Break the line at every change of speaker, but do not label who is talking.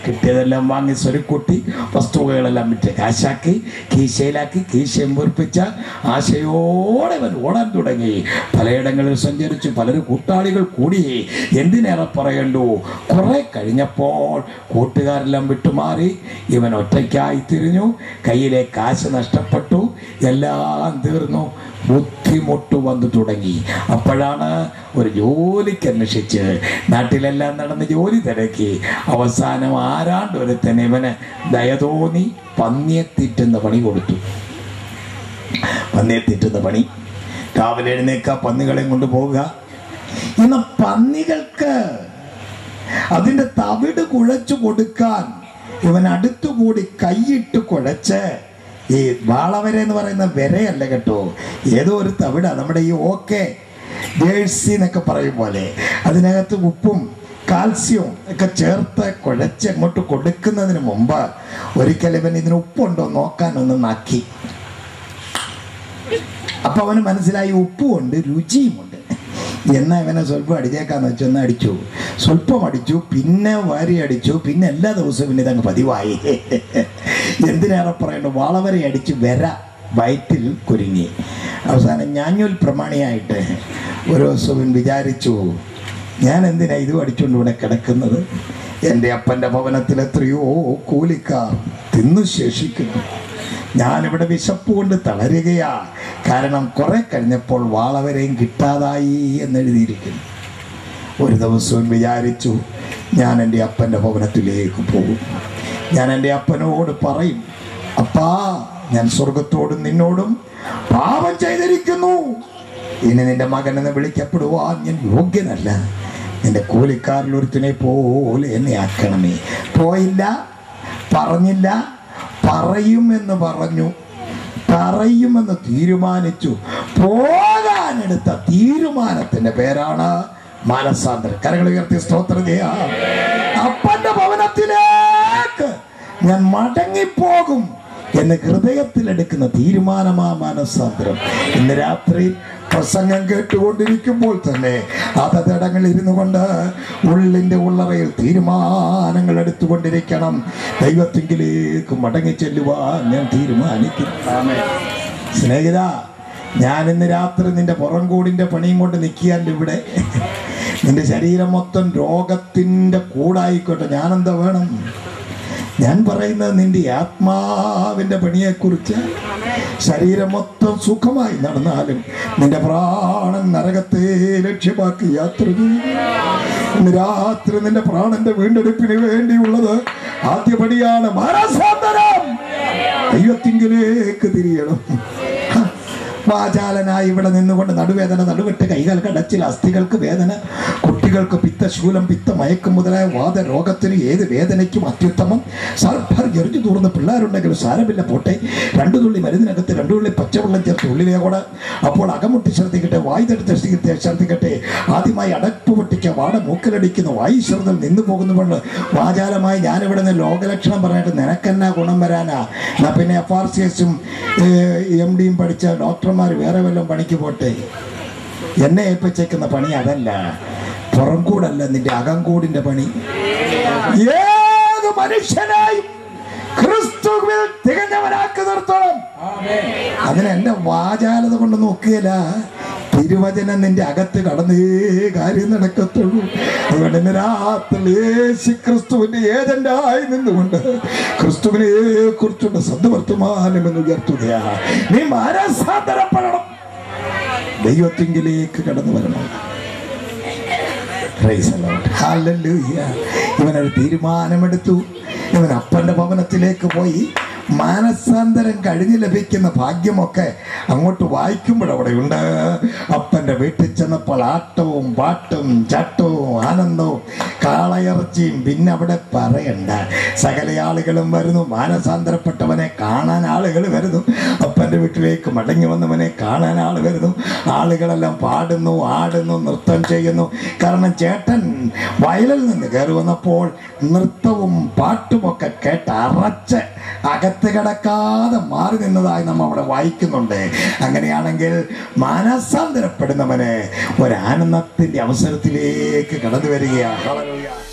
കിട്ടിയതെല്ലാം വാങ്ങി സ്വരുക്കൂട്ടി വസ്തുവകളെല്ലാം വിറ്റ് കാശാക്കി കീശയിലാക്കി കീശയും പൊറിപ്പിച്ച ആശയോടെ അവൻ ഓടാൻ തുടങ്ങി പലയിടങ്ങളിൽ സഞ്ചരിച്ചു പലരും കൂട്ടാളികൾ കൂടി എന്തിനേറെ പറയണ്ടു കുറെ കഴിഞ്ഞപ്പോൾ കൂട്ടുകാരെല്ലാം വിട്ടുമാറി ഇവൻ ഒറ്റയ്ക്കായി തിരിഞ്ഞു കയ്യിലെ കാശ് നഷ്ടപ്പെട്ടു എല്ലാം തീർന്നു ബുദ്ധിമുട്ട് വന്നു തുടങ്ങി അപ്പോഴാണ് ഒരു ജോലിക്ക് അന്വേഷിച്ച് നാട്ടിലെല്ലാം നടന്ന് ജോലി തിരക്കി അവസാനം ആരാണ്ട് ഒരുത്തൻ ഇവന് ദയ തോന്നി പന്നിയെ തീറ്റുന്ന പണി കൊടുത്തു പന്നിയെ തീറ്റുന്ന പണി രാവിലെ എഴുന്നേക്ക പന്നികളെയും കൊണ്ട് പോവുക ഇന്ന് പന്നികൾക്ക് അതിന്റെ തവിട് കുഴച്ചു കൊടുക്കാൻ ഇവൻ അടുത്തുകൂടി കൈയിട്ട് കുഴച്ച് ഈ വാളവര എന്ന് പറയുന്ന വരയല്ല കേട്ടോ ഏതോ ഒരു തവിടാ നമ്മുടെ ഈ ഓക്കെ ജേഴ്സി എന്നൊക്കെ പറയും പോലെ അതിനകത്ത് ഉപ്പും കാൽസ്യവും ഒക്കെ ചേർത്ത് കുഴച്ച് അങ്ങോട്ട് കൊടുക്കുന്നതിന് മുമ്പ് ഒരിക്കൽ ഇവൻ ഇതിന് ഉപ്പുണ്ടോ നോക്കാനൊന്ന് നക്കി അപ്പൊ അവന് മനസ്സിലായി ഉപ്പുമുണ്ട് രുചിയുമുണ്ട് എന്നാ ഇവനെ സ്വല്പം അടിച്ചേക്കാന്ന് വെച്ചൊന്ന് അടിച്ചു സ്വല്പം അടിച്ചു പിന്നെ വാരി അടിച്ചു പിന്നെ എല്ലാ ദിവസവും പിന്നെ ഇതങ്ങ് പതിവായി എന്തിനേറെ പറയണ്ടു വാളവരെ അടിച്ച് വര വയറ്റിൽ കുരുങ്ങി അവസാനം ഞാഞ്ഞൂൽ പ്രമാണിയായിട്ട് ഒരു ദിവസം ഇവൻ വിചാരിച്ചു ഞാൻ എന്തിനാ ഇതും അടിച്ചുകൊണ്ട് ഇവിടെ കിടക്കുന്നത് എൻ്റെ അപ്പൻ്റെ ഭവനത്തിൽ എത്രയോ കൂലിക്കാർ തിന്നു ശേഷിക്കുന്നു ഞാനിവിടെ വിശപ്പ് കൊണ്ട് തളരുകയാ കാരണം കുറെ കഴിഞ്ഞപ്പോൾ വാളവരെയും കിട്ടാതായി എന്നെഴുതിയിരിക്കുന്നു ഒരു ദിവസവും വിചാരിച്ചു ഞാൻ എൻ്റെ അപ്പൻ്റെ ഭവനത്തിലേക്ക് പോകും ഞാൻ എൻ്റെ അപ്പനോട് പറയും അപ്പാ ഞാൻ സ്വർഗത്തോടും നിന്നോടും പാപം ചെയ്തിരിക്കുന്നു ഇനി നിന്റെ മകനെന്ന് വിളിക്കപ്പെടുവാൻ ഞാൻ യോഗ്യനല്ല നിന്റെ കൂലിക്കാരിൽ ഒരുത്തിനെ പോലെ എന്നെ ആക്കണമേ പോയില്ല പറഞ്ഞില്ല പറയുമെന്ന് പറഞ്ഞു പറയുമെന്ന് തീരുമാനിച്ചു പോകാനെടുത്ത തീരുമാനത്തിന്റെ പേരാണ് മാനസാന്തരം കരങ്ങൾ ഉയർത്തി സ്തോത്രം ചെയ്യാം അപ്പന്റെ ഭവനത്തിലേക്ക് ഞാൻ മടങ്ങിപ്പോകും എന്ന് ഹൃദയത്തിലെടുക്കുന്ന തീരുമാനമാ മാനസാന്തരം ഇന്ന് രാത്രി പ്രസംഗം കേട്ടുകൊണ്ടിരിക്കുമ്പോൾ തന്നെ അതടങ്ങളിൽ ഇരുന്നു കൊണ്ട് ഉള്ളിൻ്റെ ഉള്ളറയിൽ തീരുമാനങ്ങൾ എടുത്തുകൊണ്ടിരിക്കണം ദൈവത്തിങ്കിലേക്ക് മടങ്ങി ചെല്ലുവാൻ ഞാൻ തീരുമാനിക്കുന്നു സ്നേഹിത ഞാൻ ഇന്ന് രാത്രി നിന്റെ പുറംകൂടിന്റെ പണിയും കൊണ്ട് നിൽക്കിയാൽ ഇവിടെ നിന്റെ ശരീരം മൊത്തം രോഗത്തിൻ്റെ കൂടായിക്കോട്ടെ ഞാനെന്താ വേണം ഞാൻ പറയുന്നത് നിന്റെ ആത്മാവിന്റെ പണിയെക്കുറിച്ച് ശരീരം മൊത്തം സുഖമായി നടന്നാലും നിന്റെ പ്രാണൻ നരകത്തെ ലക്ഷ്യമാക്കി യാത്ര ചെയ്യും ഇന്ന് രാത്രി നിന്റെ പ്രാണന്റെ വീണ്ടെടുപ്പിന് വേണ്ടിയുള്ളത് ആദ്യപടിയാണ് മാനസാന്തരം ദൈവത്തിങ്കിലേക്ക് തിരിയണം ഹ, വാചാലനായി ഇവിടെ നിന്നുകൊണ്ട് നടുവേദന നടുവെട്ട് കൈകൾ കടച്ചിൽ അസ്ഥികൾക്ക് വേദന കുട്ടികൾക്ക് പിത്തശൂലം പിത്ത മയക്കം മുതലായ വാദരോഗത്തിന് ഏത് വേദനയ്ക്കും അത്യുത്തമം സർഭർ എറിഞ്ഞു തൂർന്ന പിള്ളേരുണ്ടെങ്കിലും സാരമില്ല പോട്ടെ രണ്ടു തുള്ളി മരുന്നിനകത്ത് രണ്ടു തുള്ളി പച്ചവെള്ളം ചേർത്ത് ഉള്ളിലേക്കൂടെ അപ്പോൾ അകമുട്ടി ശ്രദ്ധിക്കട്ടെ വായുതെടുത്ത് ശ്രദ്ധിക്കട്ടെ ശ്രദ്ധിക്കട്ടെ ആദ്യമായി അടപ്പ് പൊട്ടിക്കുക വാട മൂക്കിലടിക്കുന്ന വായു ശ്രദ്ധ നിന്നു പോകുന്നതുകൊണ്ട് വാചാലമായി ഞാനിവിടെ നിന്ന് ലോകലക്ഷണം പറഞ്ഞിട്ട് നിനക്കെന്നാ ഗുണം വരാനാ എന്നാ പിന്നെ എഫ് ആർ സി എസും എം ഡിയും പഠിച്ച ഡോക്ടർമാർ വേറെ വല്ലതും പണിക്ക് പോട്ടെ എന്നെ ഏൽപ്പിച്ചേക്കുന്ന പണി അതല്ല പുറംകൂടല്ല നിന്റെ അകംകൂടിന്റെ പണി ഏത് മനുഷ്യനായും ക്രിസ്തുവിൽ തികഞ്ഞവനാക്കി നിർത്തണം അതിന് എന്റെ വാചാലത കൊണ്ട് നോക്കിയല്ല തിരുവചനം നിന്റെ അകത്ത് കടന്നേ കാര്യം നടക്കത്തുള്ളൂ അതുകൊണ്ട് ഇന്ന് രാത്രി യേശു ക്രിസ്തുവിന്റെ ഏജന്റായി നിന്നുകൊണ്ട് ക്രിസ്തുവിനെ കുറിച്ചുള്ള സദ്വർത്തമാനം എന്ന് ഉയർത്തുകയാ നീ മാനസാന്തരപ്പെടണം ദൈവത്തിങ്കിലേക്ക് കടന്നു വരണം Praise the Lord. Hallelujah. ഇവനൊരു തീരുമാനമെടുത്തു ഇവൻ അപ്പന്റെ ഭവനത്തിലേക്ക് പോയി മാനസാന്തരം കഴിഞ്ഞ് ലഭിക്കുന്ന ഭാഗ്യമൊക്കെ അങ്ങോട്ട് വായിക്കുമ്പോൾ അവിടെ ഉണ്ട് അപ്പന്റെ വീട്ടിൽ ചെന്നപ്പോൾ ആട്ടവും പാട്ടും ചട്ടവും ആനന്ദവും കാളയിറച്ചിയും പിന്നെ അവിടെ പറയണ്ട സകല ആളുകളും വരുന്നു മാനസാന്തരപ്പെട്ടവനെ കാണാൻ ആളുകൾ വരുന്നു അപ്പന്റെ വീട്ടിലേക്ക് മടങ്ങി വന്നവനെ കാണാൻ ആൾ വരുന്നു ആളുകളെല്ലാം പാടുന്നു ആടുന്നു നൃത്തം ചെയ്യുന്നു കാരണം ചേട്ടൻ വയലിൽ നിന്ന് കയറി വന്നപ്പോൾ നൃത്തവും പാട്ടുമൊക്കെ കേട്ട് അറച്ച് അകത്ത് കിടക്കാതെ മാറി നിന്നതായി നമ്മൾ അവിടെ വായിക്കുന്നുണ്ട് അങ്ങനെയാണെങ്കിൽ മാനസാന്തരപ്പെടുന്നവന് ഒരാനന്ദത്തിന്റെ അവസരത്തിലേക്ക് കടന്നു വരികയാണ് Hallelujah.